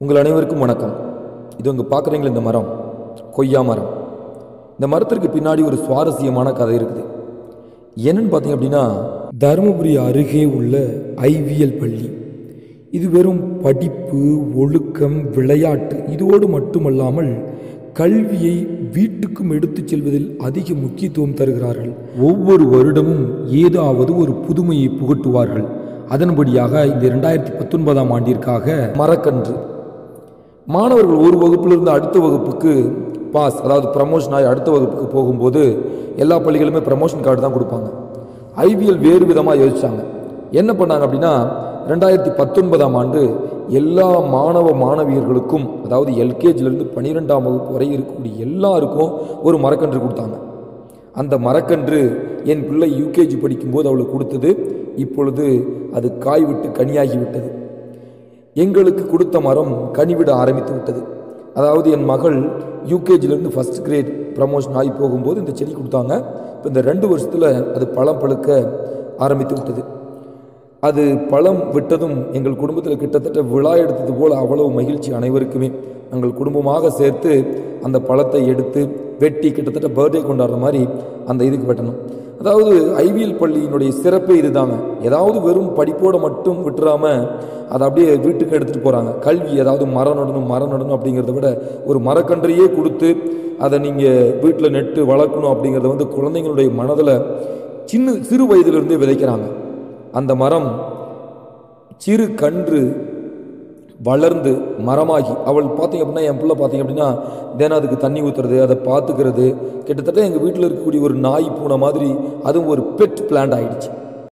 உங்கள் அனைவருக்கும் வணக்கம் இது உங்க பார்க்குறீங்களா இந்த மரம் கொய்யா மரம் இந்த மரத்திற்கு பின்னாடி ஒரு சுவாரஸ்யமான கதை இருக்குது என்னன்னு பார்த்தீங்க அப்படின்னா தருமபுரி அருகே உள்ள ஐவிஎல் பள்ளி இது வெறும் படிப்பு ஒழுக்கம் விளையாட்டு இதோடு மட்டுமல்லாமல் கல்வியை வீட்டுக்கும் எடுத்துச் செல்வதில் அதிக முக்கியத்துவம் தருகிறார்கள் ஒவ்வொரு வருடமும் ஏதாவது ஒரு புதுமையை புகட்டுவார்கள் அதன்படியாக இந்த இரண்டாயிரத்தி பத்தொன்பதாம் ஆண்டிற்காக மரக்கன்று மாணவர்கள் ஒரு வகுப்பிலிருந்து அடுத்த வகுப்புக்கு பாஸ் அதாவது ப்ரமோஷன் ஆகி அடுத்த வகுப்புக்கு போகும்போது எல்லா பள்ளிகளுமே ப்ரமோஷன் கார்டு தான் கொடுப்பாங்க ஐவிஎல் வேறு விதமாக யோசிச்சாங்க என்ன பண்ணாங்க அப்படின்னா ரெண்டாயிரத்தி பத்தொன்பதாம் ஆண்டு எல்லா மாணவ மாணவியர்களுக்கும் அதாவது எல்கேஜிலேருந்து பன்னிரெண்டாம் வகுப்பு வரை இருக்கக்கூடிய எல்லாருக்கும் ஒரு மரக்கன்று கொடுத்தாங்க அந்த மரக்கன்று என் பிள்ளை யூகேஜி படிக்கும்போது அவளுக்கு கொடுத்தது இப்பொழுது அது காய் விட்டு கனியாகி விட்டது எங்களுக்கு கொடுத்த மரம் கனிவிட ஆரம்பித்து விட்டது அதாவது என் மகள் யூகேஜிலேருந்து ஃபஸ்ட் கிரேட் ப்ரமோஷன் ஆகி போகும்போது இந்த செடி கொடுத்தாங்க இப்போ இந்த ரெண்டு வருஷத்தில் அது பழம் பழுக்க ஆரம்பித்து விட்டது அது பழம் விட்டதும் எங்கள் குடும்பத்தில் கிட்டத்தட்ட விழா எடுத்தது போல் அவ்வளவு மகிழ்ச்சி அனைவருக்குமே நாங்கள் குடும்பமாக சேர்த்து அந்த பழத்தை எடுத்து வெட்டி கிட்டத்தட்ட பர்த்டே கொண்டாடுற மாதிரி அந்த இதுக்கு வெட்டணும் அதாவது ஐவிஎல் பள்ளியினுடைய சிறப்பே இதுதாங்க ஏதாவது வெறும் படிப்போட மட்டும் விட்டுறாம அதை அப்படியே வீட்டுக்கு எடுத்துகிட்டு போகிறாங்க கல்வி ஏதாவது மரம் நடணும் மரம் நடணும் அப்படிங்கிறத விட ஒரு மரக்கன்றையே கொடுத்து அதை நீங்கள் வீட்டில் நெட்டு வளர்க்கணும் அப்படிங்கிறத வந்து குழந்தைங்களுடைய மனதில் சின்ன சிறு வயதிலிருந்தே விதைக்கிறாங்க அந்த மரம் சிறு கன்று வளர்ந்து மரமாகி அவள் பார்த்தீங்க அப்படின்னா என் பிள்ளை பார்த்தீங்க அப்படின்னா தினம் அதுக்கு தண்ணி ஊற்றுறது அதை பார்த்துக்கிறது கிட்டத்தட்ட எங்கள் வீட்டில் இருக்கக்கூடிய ஒரு நாய் பூனை மாதிரி அதுவும் ஒரு பெட் பிளான்ட் ஆயிடுச்சு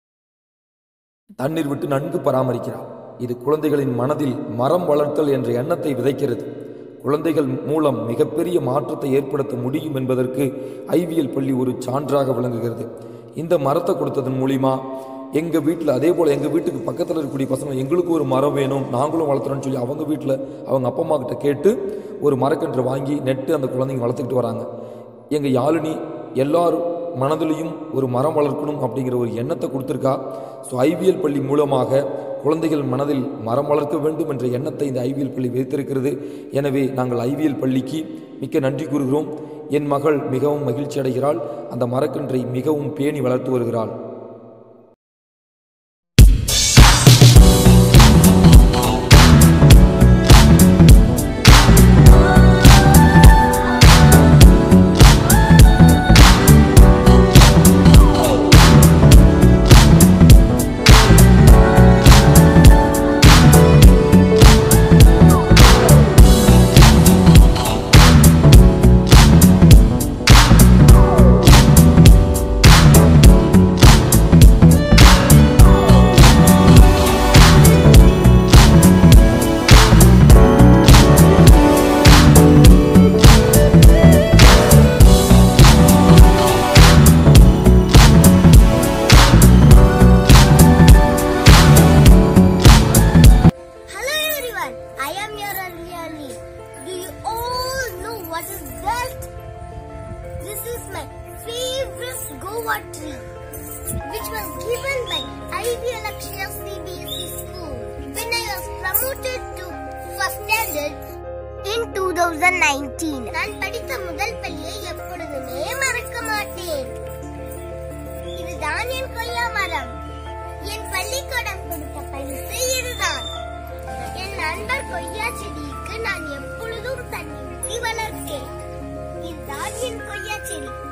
தண்ணீர் விட்டு நன்கு பராமரிக்கிறார் இது குழந்தைகளின் மனதில் மரம் வளர்த்தல் என்ற எண்ணத்தை விதைக்கிறது குழந்தைகள் மூலம் மிகப்பெரிய மாற்றத்தை ஏற்படுத்த முடியும் என்பதற்கு ஐவிஎல் பள்ளி ஒரு சான்றாக விளங்குகிறது இந்த மரத்தை கொடுத்ததன் மூலிமா எங்கள் வீட்டில் அதே போல் எங்கள் வீட்டுக்கு பக்கத்தில் இருக்கக்கூடிய பசங்க எங்களுக்கு ஒரு மரம் வேணும் நாங்களும் வளர்த்துறோம்னு சொல்லி அவங்க வீட்டில் அவங்க அப்பா அம்மா கிட்ட கேட்டு ஒரு மரக்கன்று வாங்கி நெட்டு அந்த குழந்தைங்க வளர்த்துக்கிட்டு வராங்க எங்கள் யாழினி எல்லாரும் மனதிலையும் ஒரு மரம் வளர்க்கணும் அப்படிங்கிற ஒரு எண்ணத்தை கொடுத்துருக்கா ஸோ ஐவிஎல் பள்ளி மூலமாக குழந்தைகள் மனதில் மரம் வளர்க்க வேண்டும் என்ற எண்ணத்தை இந்த ஐவிஎல் பள்ளி வைத்திருக்கிறது எனவே நாங்கள் ஐவிஎல் பள்ளிக்கு மிக்க நன்றி கூறுகிறோம் என் மகள் மிகவும் மகிழ்ச்சி அடைகிறாள் அந்த மரக்கன்றை மிகவும் பேணி வளர்த்து வருகிறாள் Hello everyone, I am your Alyali. Do you all know what is that? This is my favorite Goa tree, which was given by Ivy Lakshya CBSE school when I was promoted to first standard in 2019. நான் படித்த முதல் பள்ளியை எப்பொழுதுமே மறக்க மாட்டேன் இதுதான் என் கொய்யா மரம் என் பள்ளிக்கூடம் கொடுத்த பரிசு இதுதான் என் நண்பர் கொய்யா செடிக்கு நான் எப்பொழுதும் தண்ணி ஊற்றி வளர்த்தேன் இதுதான் என் கொய்யா செடி